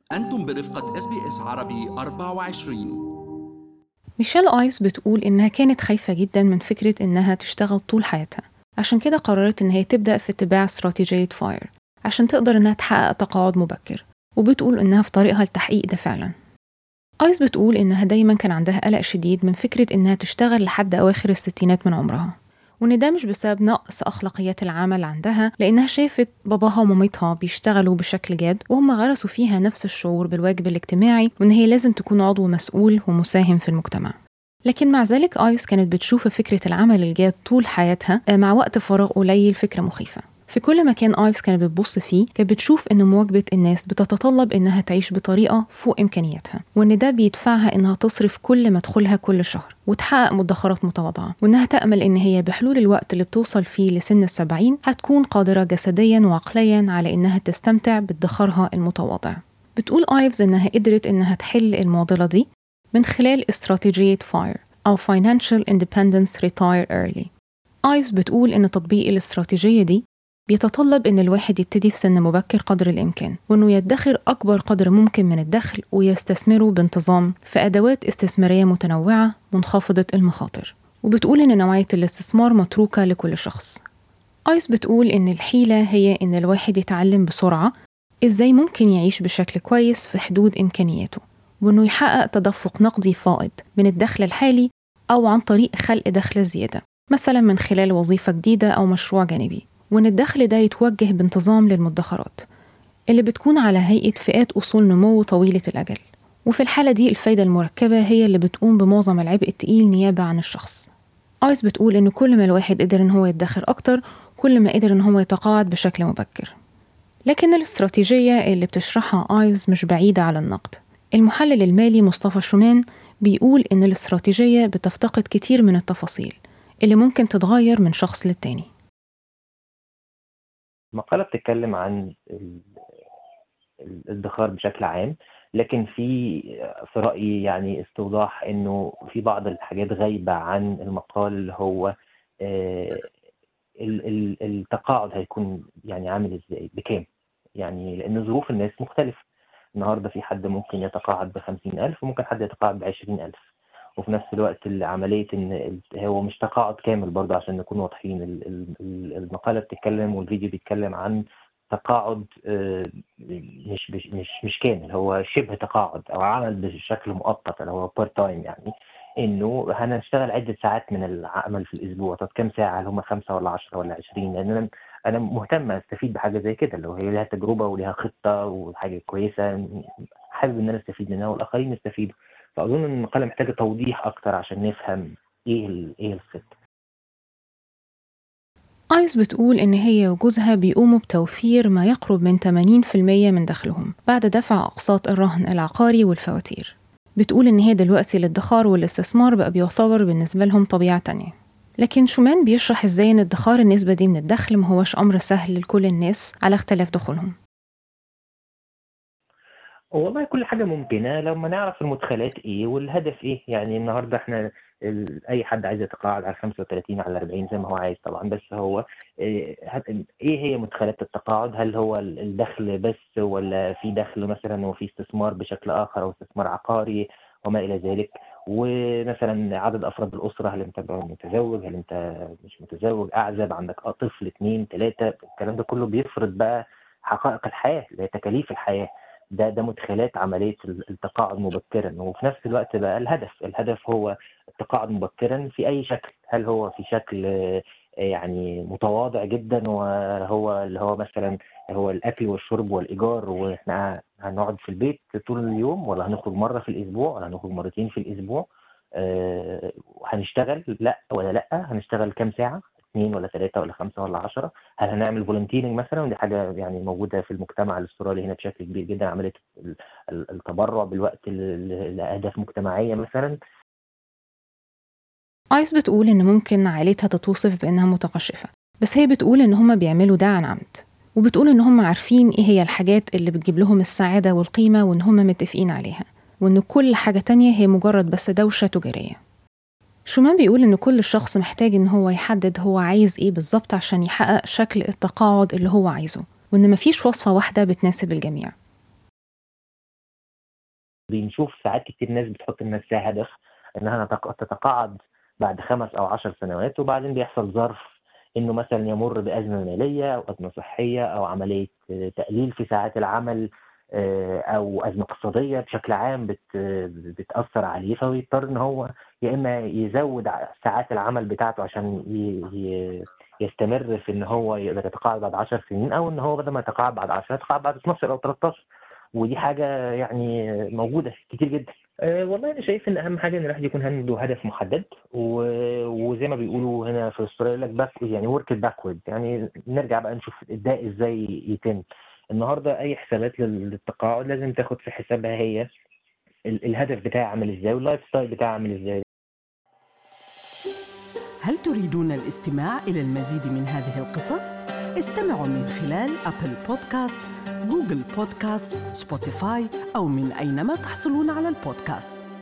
أنتم برفقة اس بي اس عربي 24 ميشيل آيس بتقول إنها كانت خايفة جدا من فكرة إنها تشتغل طول حياتها عشان كده قررت إن هي تبدأ في اتباع استراتيجية فاير عشان تقدر إنها تحقق تقاعد مبكر وبتقول إنها في طريقها لتحقيق ده فعلا آيس بتقول إنها دايما كان عندها قلق شديد من فكرة إنها تشتغل لحد أواخر الستينات من عمرها وإن ده مش بسبب نقص أخلاقيات العمل عندها لأنها شافت باباها ومامتها بيشتغلوا بشكل جاد وهم غرسوا فيها نفس الشعور بالواجب الاجتماعي وإن هي لازم تكون عضو مسؤول ومساهم في المجتمع لكن مع ذلك آيس كانت بتشوف فكرة العمل الجاد طول حياتها مع وقت فراغ قليل فكرة مخيفة في كل مكان آيفز كانت بتبص فيه كانت بتشوف إن مواجبة الناس بتتطلب إنها تعيش بطريقة فوق إمكانياتها وإن ده بيدفعها إنها تصرف كل مدخولها كل شهر وتحقق مدخرات متواضعة وإنها تأمل إن هي بحلول الوقت اللي بتوصل فيه لسن السبعين هتكون قادرة جسديا وعقليا على إنها تستمتع بادخارها المتواضع بتقول آيفز إنها قدرت إنها تحل المعضلة دي من خلال استراتيجية FIRE أو Financial Independence Retire Early آيفز بتقول إن تطبيق الاستراتيجية دي بيتطلب إن الواحد يبتدي في سن مبكر قدر الإمكان وإنه يدخر أكبر قدر ممكن من الدخل ويستثمره بانتظام في أدوات استثمارية متنوعة منخفضة المخاطر وبتقول إن نوعية الاستثمار متروكة لكل شخص آيس بتقول إن الحيلة هي إن الواحد يتعلم بسرعة إزاي ممكن يعيش بشكل كويس في حدود إمكانياته وإنه يحقق تدفق نقدي فائض من الدخل الحالي أو عن طريق خلق دخل زيادة مثلا من خلال وظيفة جديدة أو مشروع جانبي وإن الدخل ده يتوجه بانتظام للمدخرات اللي بتكون على هيئة فئات أصول نمو طويلة الأجل وفي الحالة دي الفايدة المركبة هي اللي بتقوم بمعظم العبء التقيل نيابة عن الشخص آيس بتقول إن كل ما الواحد قدر إن هو يدخر أكتر كل ما قدر إن هو يتقاعد بشكل مبكر لكن الاستراتيجية اللي بتشرحها آيز مش بعيدة على النقد المحلل المالي مصطفى شومان بيقول إن الاستراتيجية بتفتقد كتير من التفاصيل اللي ممكن تتغير من شخص للتاني مقالة بتتكلم عن الادخار بشكل عام لكن في في رأيي يعني استوضاح انه في بعض الحاجات غايبة عن المقال اللي هو آه، التقاعد هيكون يعني عامل ازاي بكام يعني لان ظروف الناس مختلفة النهارده في حد ممكن يتقاعد ب 50000 وممكن حد يتقاعد ب 20000 وفي نفس الوقت عمليه ان هو مش تقاعد كامل برضه عشان نكون واضحين المقاله بتتكلم والفيديو بيتكلم عن تقاعد آه، مش مش مش كامل هو شبه تقاعد او عمل بشكل مؤقت اللي هو بارت تايم يعني انه هنشتغل عده ساعات من العمل في الاسبوع طب كام ساعه هل هم خمسه ولا 10 ولا 20 لان انا انا مهتم استفيد بحاجه زي كده لو هي لها تجربه ولها خطه وحاجه كويسه حابب ان انا استفيد منها والاخرين يستفيدوا فاظن ان المقاله محتاجه توضيح اكتر عشان نفهم ايه ايه الخطه آيس بتقول إن هي وجوزها بيقوموا بتوفير ما يقرب من 80% من دخلهم بعد دفع أقساط الرهن العقاري والفواتير بتقول إن هي دلوقتي الادخار والاستثمار بقى بيعتبر بالنسبة لهم طبيعة تانية لكن شومان بيشرح إزاي إن ادخار النسبة دي من الدخل ما هوش أمر سهل لكل الناس على اختلاف دخولهم والله كل حاجة ممكنة لما نعرف المدخلات ايه والهدف ايه يعني النهاردة احنا اي حد عايز يتقاعد على 35 على 40 زي ما هو عايز طبعا بس هو ايه هي مدخلات التقاعد هل هو الدخل بس ولا في دخل مثلا وفي استثمار بشكل اخر او استثمار عقاري وما الى ذلك ومثلا عدد افراد الاسره هل انت متزوج هل انت مش متزوج اعزب عندك طفل اثنين ثلاثه الكلام ده كله بيفرض بقى حقائق الحياه اللي هي تكاليف الحياه ده ده مدخلات عمليه التقاعد مبكرا وفي نفس الوقت بقى الهدف الهدف هو التقاعد مبكرا في اي شكل هل هو في شكل يعني متواضع جدا وهو اللي هو مثلا هو الاكل والشرب والايجار واحنا هنقعد في البيت طول اليوم ولا هنخرج مره في الاسبوع ولا هنخرج مرتين في الاسبوع أه هنشتغل لا ولا لا هنشتغل كام ساعه اثنين ولا ثلاثة ولا خمسة ولا عشرة هل هنعمل فولنتيرنج مثلا ودي حاجة يعني موجودة في المجتمع الاسترالي هنا بشكل كبير جدا عملية التبرع بالوقت لأهداف مجتمعية مثلا آيس بتقول إن ممكن عائلتها تتوصف بإنها متقشفة بس هي بتقول إن هما بيعملوا ده عن عمد وبتقول إن هم عارفين إيه هي الحاجات اللي بتجيب لهم السعادة والقيمة وإن هم متفقين عليها وإن كل حاجة تانية هي مجرد بس دوشة تجارية شومان بيقول إن كل شخص محتاج إن هو يحدد هو عايز إيه بالظبط عشان يحقق شكل التقاعد اللي هو عايزه وإن مفيش وصفة واحدة بتناسب الجميع بنشوف ساعات كتير ناس بتحط لنفسها هدف انها تق- تتقاعد بعد خمس او عشر سنوات وبعدين بيحصل ظرف انه مثلا يمر بازمه ماليه او ازمه صحيه او عمليه آه، تقليل في ساعات العمل آه، او ازمه اقتصاديه بشكل عام بت بتاثر عليه فبيضطر ان هو يا اما يزود ع- ساعات العمل بتاعته عشان ي- ي- يستمر في ان هو يقدر يتقاعد بعد 10 سنين او ان هو بدل ما يتقاعد بعد 10 يتقاعد بعد 12 او 13 ودي حاجه يعني موجوده كتير جدا أه والله انا شايف ان اهم حاجه ان الواحد يكون عنده هدف محدد و... وزي ما بيقولوا هنا في استراليا يقول لك باك يعني ورك باكورد يعني نرجع بقى نشوف ده ازاي يتم النهارده اي حسابات لل- للتقاعد لازم تاخد في حسابها هي ال- الهدف بتاعي عامل ازاي واللايف ستايل بتاعي عامل ازاي هل تريدون الاستماع إلى المزيد من هذه القصص؟ استمعوا من خلال أبل بودكاست، جوجل بودكاست، سبوتيفاي أو من أينما تحصلون على البودكاست